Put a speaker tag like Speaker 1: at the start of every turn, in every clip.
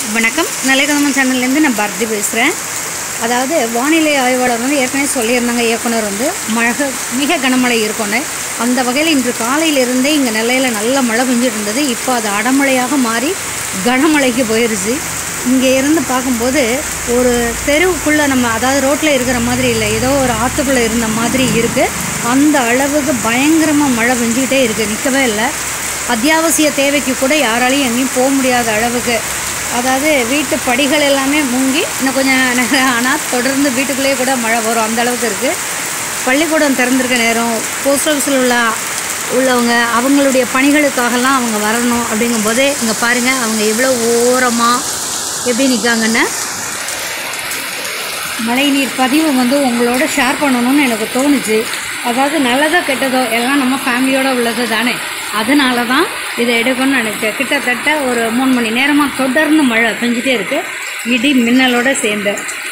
Speaker 1: வணக்கம் நிலைக்கதமன் சேனல்லேருந்து நான் பாரதி பேசுகிறேன் அதாவது வானிலை ஆய்வாளர் வந்து ஏற்கனவே சொல்லியிருந்தாங்க இயக்குனர் வந்து மழை மிக கனமழை இருக்கும்னு அந்த வகையில் இன்று காலையிலிருந்தே இங்கே நெல்லையில் நல்ல மழை பெஞ்சிட்டு இருந்தது இப்போ அது அடமழையாக மாறி கனமழைக்கு போயிடுச்சு இங்கே இருந்து பார்க்கும்போது ஒரு தெருவுக்குள்ளே நம்ம அதாவது ரோட்டில் இருக்கிற மாதிரி இல்லை ஏதோ ஒரு ஆற்றுக்குள்ளே இருந்த மாதிரி இருக்குது அந்த அளவுக்கு பயங்கரமாக மழை பெஞ்சிக்கிட்டே இருக்குது நிற்கவே இல்லை அத்தியாவசிய தேவைக்கு கூட யாராலையும் எங்கேயும் போக முடியாத அளவுக்கு அதாவது வீட்டு படிகள் எல்லாமே முங்கி இன்னும் கொஞ்சம் நேரம் ஆனால் தொடர்ந்து வீட்டுக்குள்ளேயே கூட மழை வரும் அந்த அளவுக்கு இருக்குது பள்ளிக்கூடம் திறந்திருக்க நேரம் போஸ்ட் ஆஃபீஸில் உள்ள உள்ளவங்க அவங்களுடைய பணிகளுக்காகலாம் அவங்க வரணும் அப்படிங்கும்போதே இங்கே பாருங்கள் அவங்க எவ்வளோ ஓரமாக எப்படி நிற்காங்கன்னு மழைநீர் பதிவு வந்து உங்களோட ஷேர் பண்ணணும்னு எனக்கு தோணுச்சு அதாவது நல்லதோ கெட்டதோ எல்லாம் நம்ம ஃபேமிலியோட உள்ளது தானே அதனால தான் இதை எடுக்கணும்னு நினைச்சேன் கிட்டத்தட்ட ஒரு மூணு மணி நேரமாக தொடர்ந்து மழை பெஞ்சிட்டே இருக்குது இடி மின்னலோட சேர்ந்து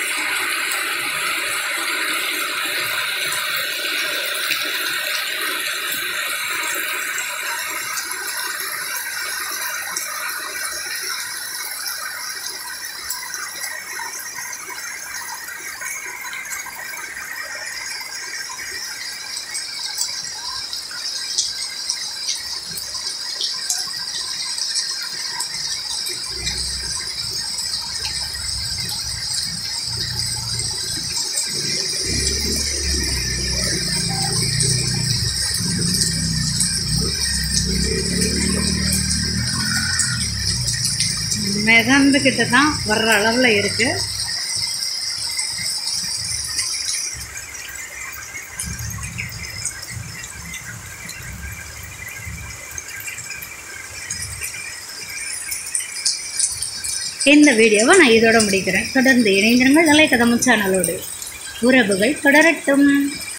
Speaker 1: மிதந்துக்கிட்டு தான் வர்ற அளவில் இருக்குது இந்த வீடியோவை நான் இதோட முடிக்கிறேன் தொடர்ந்து இணைந்திருங்கள் நிலை கதமும் சேனலோடு உறவுகள் தொடரட்டும்